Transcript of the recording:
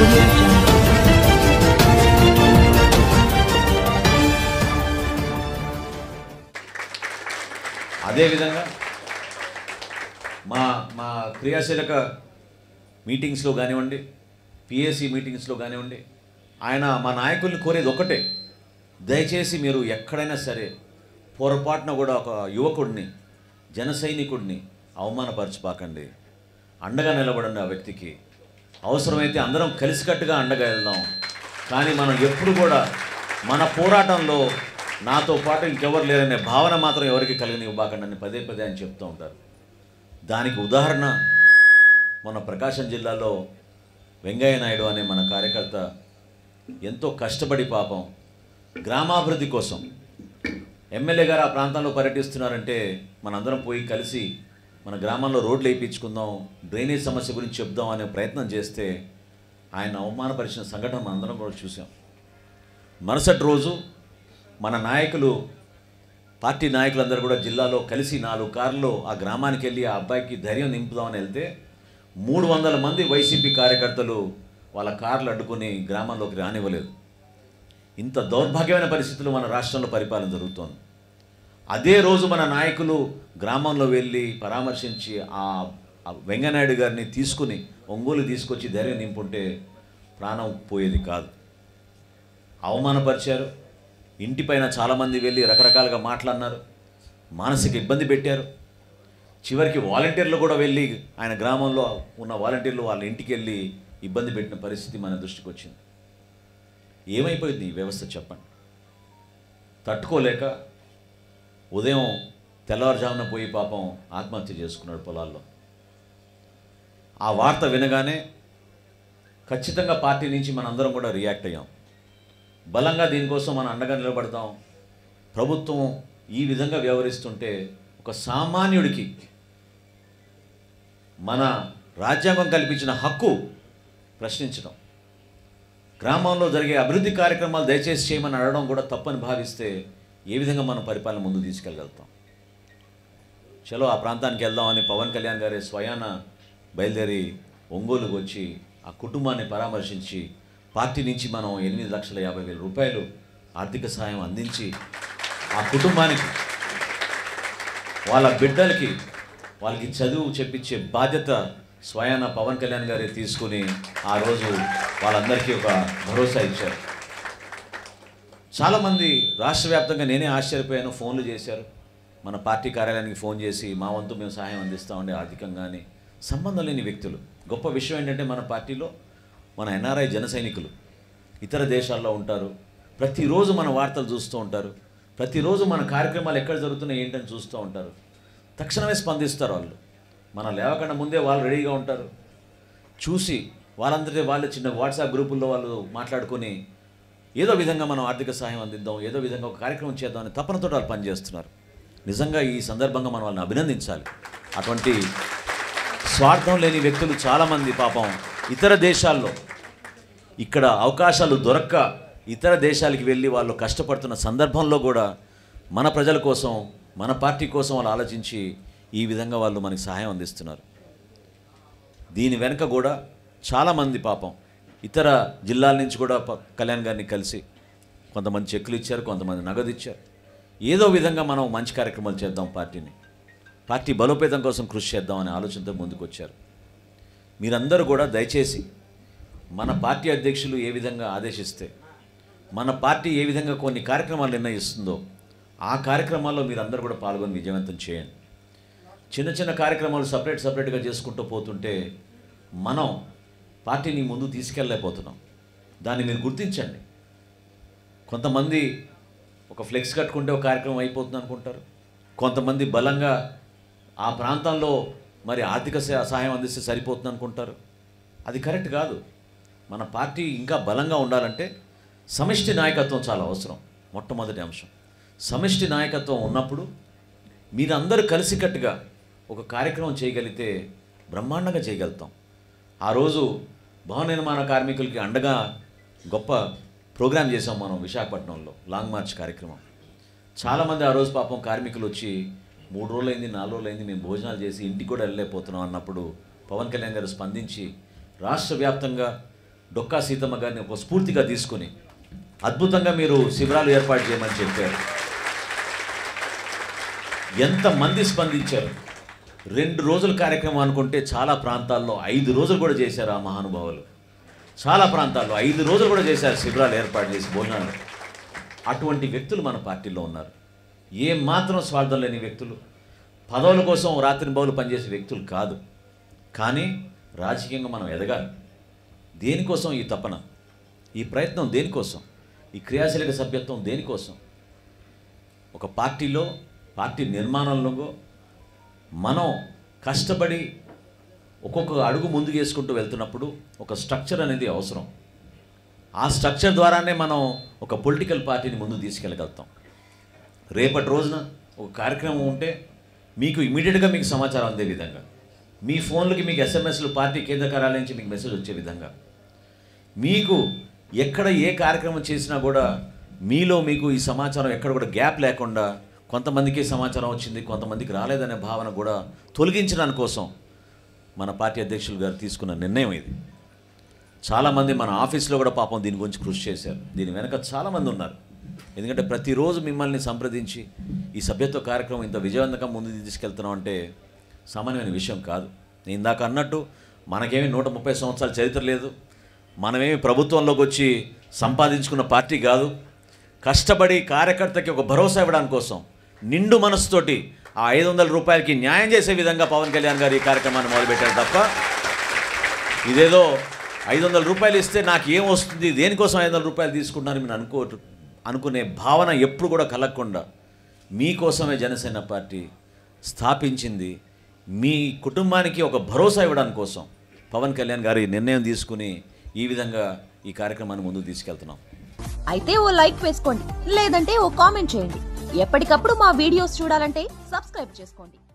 audio jungle. అదేవిధంగా మా మా క్రియాశీలక మీటింగ్స్లో కానివ్వండి పిఎస్సి మీటింగ్స్లో కానివ్వండి ఆయన మా నాయకుల్ని కోరేది ఒకటే దయచేసి మీరు ఎక్కడైనా సరే పొరపాటున కూడా ఒక యువకుడిని జన సైనికుడిని అవమానపరచుపాకండి అండగా నిలబడండి ఆ వ్యక్తికి అవసరమైతే అందరం కలిసికట్టుగా అండగా వెళ్దాం కానీ మనం ఎప్పుడు కూడా మన పోరాటంలో నాతో పాటు ఇంకెవరు లేరనే భావన మాత్రం ఎవరికి కలిగనివ్వబాకండి అని పదే పదే అని చెప్తూ ఉంటారు దానికి ఉదాహరణ మన ప్రకాశం జిల్లాలో వెంగయ్య నాయుడు అనే మన కార్యకర్త ఎంతో కష్టపడి పాపం గ్రామాభివృద్ధి కోసం ఎమ్మెల్యే గారు ఆ ప్రాంతంలో పర్యటిస్తున్నారంటే మనందరం పోయి కలిసి మన గ్రామంలో రోడ్లు వేయించుకుందాం డ్రైనేజ్ సమస్య గురించి చెప్దాం అనే ప్రయత్నం చేస్తే ఆయన అవమానపరిచిన సంఘటన మనందరం కూడా చూసాం మరుసటి రోజు మన నాయకులు పార్టీ నాయకులందరూ కూడా జిల్లాలో కలిసి నాలుగు కార్లు ఆ గ్రామానికి వెళ్ళి ఆ అబ్బాయికి ధైర్యం నింపుదామని వెళ్తే మూడు వందల మంది వైసీపీ కార్యకర్తలు వాళ్ళ కార్లు అడ్డుకుని గ్రామంలోకి రానివ్వలేదు ఇంత దౌర్భాగ్యమైన పరిస్థితులు మన రాష్ట్రంలో పరిపాలన జరుగుతోంది అదే రోజు మన నాయకులు గ్రామంలో వెళ్ళి పరామర్శించి ఆ ఆ వెంగనాయుడు గారిని తీసుకుని ఒంగోలు తీసుకొచ్చి ధైర్యం నింపుంటే ప్రాణం పోయేది కాదు అవమానపరిచారు ఇంటిపైన చాలామంది వెళ్ళి రకరకాలుగా మాట్లాడినారు మానసిక ఇబ్బంది పెట్టారు చివరికి వాలంటీర్లు కూడా వెళ్ళి ఆయన గ్రామంలో ఉన్న వాలంటీర్లు వాళ్ళ ఇంటికి వెళ్ళి ఇబ్బంది పెట్టిన పరిస్థితి మన దృష్టికి వచ్చింది ఏమైపోయింది ఈ వ్యవస్థ చెప్పండి తట్టుకోలేక ఉదయం తెల్లవారుజామున పోయి పాపం ఆత్మహత్య చేసుకున్నాడు పొలాల్లో ఆ వార్త వినగానే ఖచ్చితంగా పార్టీ నుంచి మనందరం కూడా రియాక్ట్ అయ్యాం బలంగా దీనికోసం మనం అండగా నిలబడతాం ప్రభుత్వం ఈ విధంగా వ్యవహరిస్తుంటే ఒక సామాన్యుడికి మన రాజ్యాంగం కల్పించిన హక్కు ప్రశ్నించడం గ్రామంలో జరిగే అభివృద్ధి కార్యక్రమాలు దయచేసి చేయమని అడగడం కూడా తప్పని భావిస్తే ఏ విధంగా మనం పరిపాలన ముందు తీసుకెళ్ళగలుగుతాం చలో ఆ ప్రాంతానికి వెళ్దామని పవన్ కళ్యాణ్ గారి స్వయాన బయలుదేరి ఒంగోలుకు వచ్చి ఆ కుటుంబాన్ని పరామర్శించి పార్టీ నుంచి మనం ఎనిమిది లక్షల యాభై వేల రూపాయలు ఆర్థిక సాయం అందించి ఆ కుటుంబానికి వాళ్ళ బిడ్డలకి వాళ్ళకి చదువు చెప్పించే బాధ్యత స్వయాన పవన్ కళ్యాణ్ గారే తీసుకుని ఆ రోజు వాళ్ళందరికీ ఒక భరోసా ఇచ్చారు చాలామంది రాష్ట్ర వ్యాప్తంగా నేనే ఆశ్చర్యపోయాను ఫోన్లు చేశారు మన పార్టీ కార్యాలయానికి ఫోన్ చేసి మా వంతు మేము సహాయం అందిస్తామండి ఆర్థికంగానే సంబంధం లేని వ్యక్తులు గొప్ప విషయం ఏంటంటే మన పార్టీలో మన ఎన్ఆర్ఐ జన సైనికులు ఇతర దేశాల్లో ఉంటారు ప్రతిరోజు మన వార్తలు చూస్తూ ఉంటారు ప్రతిరోజు మన కార్యక్రమాలు ఎక్కడ జరుగుతున్నాయి ఏంటని చూస్తూ ఉంటారు తక్షణమే స్పందిస్తారు వాళ్ళు మనం లేవకుండా ముందే వాళ్ళు రెడీగా ఉంటారు చూసి వాళ్ళందరికీ వాళ్ళు చిన్న వాట్సాప్ గ్రూపుల్లో వాళ్ళు మాట్లాడుకొని ఏదో విధంగా మనం ఆర్థిక సహాయం అందిద్దాం ఏదో విధంగా ఒక కార్యక్రమం చేద్దాం అని తపనతో వాళ్ళు పనిచేస్తున్నారు నిజంగా ఈ సందర్భంగా మనం వాళ్ళని అభినందించాలి అటువంటి స్వార్థం లేని వ్యక్తులు చాలామంది పాపం ఇతర దేశాల్లో ఇక్కడ అవకాశాలు దొరక్క ఇతర దేశాలకి వెళ్ళి వాళ్ళు కష్టపడుతున్న సందర్భంలో కూడా మన ప్రజల కోసం మన పార్టీ కోసం వాళ్ళు ఆలోచించి ఈ విధంగా వాళ్ళు మనకి సహాయం అందిస్తున్నారు దీని వెనుక కూడా చాలామంది పాపం ఇతర జిల్లాల నుంచి కూడా ప- కళ్యాణ్ గారిని కలిసి కొంతమంది చెక్కులు ఇచ్చారు కొంతమంది నగదు ఇచ్చారు ఏదో విధంగా మనం మంచి కార్యక్రమాలు చేద్దాం పార్టీని పార్టీ బలోపేతం కోసం కృషి చేద్దాం అనే ఆలోచనతో ముందుకు వచ్చారు మీరందరూ కూడా దయచేసి మన పార్టీ అధ్యక్షులు ఏ విధంగా ఆదేశిస్తే మన పార్టీ ఏ విధంగా కొన్ని కార్యక్రమాలు నిర్ణయిస్తుందో ఆ కార్యక్రమాల్లో మీరందరూ కూడా పాల్గొని విజయవంతం చేయండి చిన్న చిన్న కార్యక్రమాలు సపరేట్ సపరేట్గా చేసుకుంటూ పోతుంటే మనం పార్టీని ముందు తీసుకెళ్ళలేకపోతున్నాం దాన్ని మీరు గుర్తించండి కొంతమంది ఒక ఫ్లెక్స్ కట్టుకుంటే ఒక కార్యక్రమం అయిపోతుంది అనుకుంటారు కొంతమంది బలంగా ఆ ప్రాంతంలో మరి ఆర్థిక సహ- సహాయం అందిస్తే సరిపోతుంది అనుకుంటారు అది కరెక్ట్ కాదు మన పార్టీ ఇంకా బలంగా ఉండాలంటే సమిష్టి నాయకత్వం చాలా అవసరం మొట్టమొదటి అంశం సమిష్టి నాయకత్వం ఉన్నప్పుడు మీరందరూ కలిసికట్టుగా ఒక కార్యక్రమం చేయగలిగితే బ్రహ్మాండంగా చేయగలుగుతాం ఆ రోజు భవన నిర్మాణ కార్మికులకి అండగా గొప్ప ప్రోగ్రాం చేసాం మనం విశాఖపట్నంలో లాంగ్ మార్చ్ కార్యక్రమం చాలామంది ఆ రోజు పాపం కార్మికులు వచ్చి మూడు రోజులైంది నాలుగు రోజులైంది మేము భోజనాలు చేసి ఇంటికి కూడా వెళ్ళలేకపోతున్నాం అన్నప్పుడు పవన్ కళ్యాణ్ గారు స్పందించి రాష్ట్ర వ్యాప్తంగా డొక్కా సీతమ్మ గారిని ఒక స్ఫూర్తిగా తీసుకుని అద్భుతంగా మీరు శిబిరాలు ఏర్పాటు చేయమని చెప్పారు ఎంతమంది స్పందించారు రెండు రోజుల కార్యక్రమం అనుకుంటే చాలా ప్రాంతాల్లో ఐదు రోజులు కూడా చేశారు ఆ మహానుభావులు చాలా ప్రాంతాల్లో ఐదు రోజులు కూడా చేశారు శిబిరాలు ఏర్పాటు చేసి భోజనాలు అటువంటి వ్యక్తులు మన పార్టీలో ఉన్నారు ఏ మాత్రం స్వార్థం లేని వ్యక్తులు పదవుల కోసం రాత్రి బౌలు పనిచేసే వ్యక్తులు కాదు కానీ రాజకీయంగా మనం ఎదగాలి దేనికోసం ఈ తపన ఈ ప్రయత్నం దేనికోసం ఈ క్రియాశీలక సభ్యత్వం దేనికోసం ఒక పార్టీలో పార్టీ నిర్మాణంలో మనం కష్టపడి ఒక్కొక్క అడుగు ముందుకు వేసుకుంటూ వెళ్తున్నప్పుడు ఒక స్ట్రక్చర్ అనేది అవసరం ఆ స్ట్రక్చర్ ద్వారానే మనం ఒక పొలిటికల్ పార్టీని ముందుకు తీసుకెళ్ళగలుగుతాం రేపటి రోజున ఒక కార్యక్రమం ఉంటే మీకు ఇమీడియట్గా మీకు సమాచారం అందే విధంగా మీ ఫోన్లకి మీకు ఎస్ఎంఎస్లు పార్టీ కేంద్ర కార్యాలయం నుంచి మీకు మెసేజ్ వచ్చే విధంగా మీకు ఎక్కడ ఏ కార్యక్రమం చేసినా కూడా మీలో మీకు ఈ సమాచారం ఎక్కడ కూడా గ్యాప్ లేకుండా కొంతమందికి సమాచారం వచ్చింది కొంతమందికి రాలేదనే భావన కూడా తొలగించడానికి కోసం మన పార్టీ అధ్యక్షులు గారు తీసుకున్న నిర్ణయం ఇది చాలామంది మన ఆఫీస్లో కూడా పాపం దీని గురించి కృషి చేశారు దీని వెనక చాలామంది ఉన్నారు ఎందుకంటే ప్రతిరోజు మిమ్మల్ని సంప్రదించి ఈ సభ్యత్వ కార్యక్రమం ఇంత విజయవంతంగా ముందుకు తీసుకెళ్తున్నాం అంటే సామాన్యమైన విషయం కాదు నేను ఇందాక అన్నట్టు మనకేమీ నూట ముప్పై సంవత్సరాల చరిత్ర లేదు మనమేమి ప్రభుత్వంలోకి వచ్చి సంపాదించుకున్న పార్టీ కాదు కష్టపడి కార్యకర్తకి ఒక భరోసా ఇవ్వడానికి కోసం నిండు మనసుతోటి ఆ ఐదు వందల రూపాయలకి న్యాయం చేసే విధంగా పవన్ కళ్యాణ్ గారు ఈ కార్యక్రమాన్ని మొదలుపెట్టారు తప్ప ఇదేదో ఐదు వందల రూపాయలు ఇస్తే నాకు ఏం వస్తుంది దేనికోసం ఐదు వందల రూపాయలు తీసుకుంటున్నాను మీరు అనుకో అనుకునే భావన ఎప్పుడు కూడా కలగకుండా మీకోసమే జనసేన పార్టీ స్థాపించింది మీ కుటుంబానికి ఒక భరోసా ఇవ్వడానికి కోసం పవన్ కళ్యాణ్ గారి నిర్ణయం తీసుకుని ఈ విధంగా ఈ కార్యక్రమాన్ని ముందుకు తీసుకెళ్తున్నాం అయితే ఓ లైక్ వేసుకోండి లేదంటే ఓ కామెంట్ చేయండి ఎప్పటికప్పుడు మా వీడియోస్ చూడాలంటే సబ్స్క్రైబ్ చేసుకోండి